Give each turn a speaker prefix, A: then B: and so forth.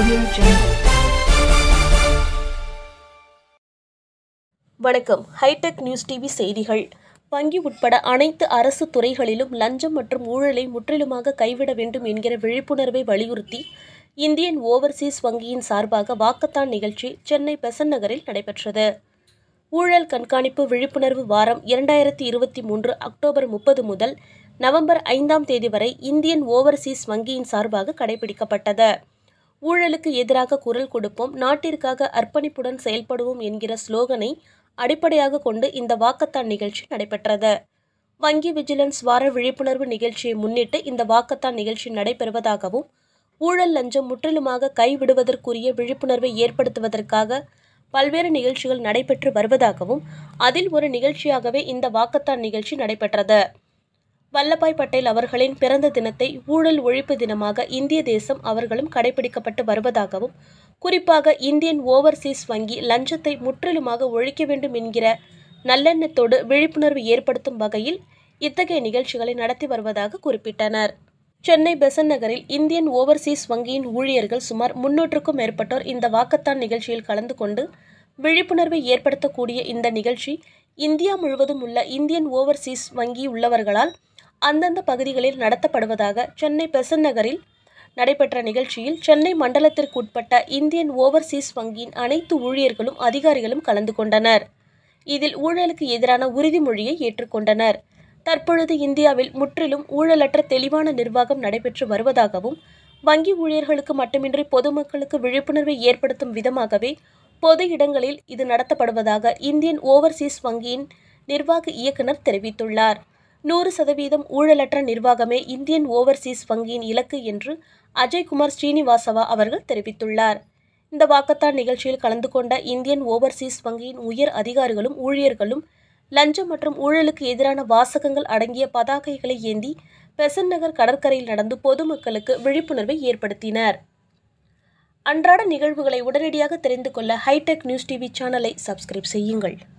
A: Audio Jungle.
B: வணக்கம் ஹைடெக் நியூஸ் டிவி செய்திகள் வங்கி உட்பட அனைத்து அரசு துறைகளிலும் லஞ்சம் மற்றும் ஊழலை முற்றிலுமாக கைவிட வேண்டும் என்கிற விழிப்புணர்வை வலியுறுத்தி இந்தியன் ஓவர்சீஸ் வங்கியின் சார்பாக வாக்கத்தான் நிகழ்ச்சி சென்னை பெசன் நகரில் நடைபெற்றது ஊழல் கண்காணிப்பு விழிப்புணர்வு வாரம் இரண்டாயிரத்தி இருபத்தி மூன்று அக்டோபர் முப்பது முதல் நவம்பர் ஐந்தாம் தேதி வரை இந்தியன் ஓவர்சீஸ் வங்கியின் சார்பாக கடைபிடிக்கப்பட்டது ஊழலுக்கு எதிராக குரல் கொடுப்போம் நாட்டிற்காக அர்ப்பணிப்புடன் செயல்படுவோம் என்கிற ஸ்லோகனை அடிப்படையாக கொண்டு இந்த வாக்கத்தான் நிகழ்ச்சி நடைபெற்றது வங்கி விஜிலன்ஸ் வார விழிப்புணர்வு நிகழ்ச்சியை முன்னிட்டு இந்த வாக்கத்தான் நிகழ்ச்சி நடைபெறுவதாகவும் ஊழல் லஞ்சம் முற்றிலுமாக கைவிடுவதற்குரிய விழிப்புணர்வை ஏற்படுத்துவதற்காக பல்வேறு நிகழ்ச்சிகள் நடைபெற்று வருவதாகவும் அதில் ஒரு நிகழ்ச்சியாகவே இந்த வாக்கத்தான் நிகழ்ச்சி நடைபெற்றது வல்லபாய் பட்டேல் அவர்களின் பிறந்த தினத்தை ஊழல் ஒழிப்பு தினமாக இந்திய தேசம் அவர்களும் கடைபிடிக்கப்பட்டு வருவதாகவும் குறிப்பாக இந்தியன் ஓவர்சீஸ் வங்கி லஞ்சத்தை முற்றிலுமாக ஒழிக்க வேண்டும் என்கிற நல்லெண்ணத்தோடு விழிப்புணர்வு ஏற்படுத்தும் வகையில் இத்தகைய நிகழ்ச்சிகளை நடத்தி வருவதாக குறிப்பிட்டனர் சென்னை பெசன் நகரில் இந்தியன் ஓவர்சீஸ் வங்கியின் ஊழியர்கள் சுமார் முன்னூற்றுக்கும் மேற்பட்டோர் இந்த வாக்கத்தான் நிகழ்ச்சியில் கலந்து கொண்டு விழிப்புணர்வை ஏற்படுத்தக்கூடிய இந்த நிகழ்ச்சி இந்தியா முழுவதும் உள்ள இந்தியன் ஓவர்சீஸ் வங்கி உள்ளவர்களால் அந்தந்த பகுதிகளில் நடத்தப்படுவதாக சென்னை பெசன் நகரில் நடைபெற்ற நிகழ்ச்சியில் சென்னை மண்டலத்திற்கு உட்பட்ட இந்தியன் ஓவர்சீஸ் வங்கியின் அனைத்து ஊழியர்களும் அதிகாரிகளும் கலந்து கொண்டனர் இதில் ஊழலுக்கு எதிரான உறுதிமொழியை ஏற்றுக்கொண்டனர் தற்பொழுது இந்தியாவில் முற்றிலும் ஊழலற்ற தெளிவான நிர்வாகம் நடைபெற்று வருவதாகவும் வங்கி ஊழியர்களுக்கு மட்டுமின்றி பொதுமக்களுக்கு விழிப்புணர்வை ஏற்படுத்தும் விதமாகவே பொது இடங்களில் இது நடத்தப்படுவதாக இந்தியன் ஓவர்சீஸ் வங்கியின் நிர்வாக இயக்குனர் தெரிவித்துள்ளார் நூறு சதவீதம் ஊழலற்ற நிர்வாகமே இந்தியன் ஓவர்சீஸ் வங்கியின் இலக்கு என்று அஜய்குமார் ஸ்ரீனிவாசவா அவர்கள் தெரிவித்துள்ளார் இந்த வாக்கத்தான் நிகழ்ச்சியில் கலந்து கொண்ட இந்தியன் ஓவர்சீஸ் வங்கியின் உயர் அதிகாரிகளும் ஊழியர்களும் லஞ்சம் மற்றும் ஊழலுக்கு எதிரான வாசகங்கள் அடங்கிய பதாகைகளை ஏந்தி பெசன் நகர் கடற்கரையில் நடந்து பொதுமக்களுக்கு விழிப்புணர்வை ஏற்படுத்தினர் அன்றாட நிகழ்வுகளை உடனடியாக தெரிந்து கொள்ள ஹைடெக் நியூஸ் டிவி சேனலை சப்ஸ்கிரைப் செய்யுங்கள்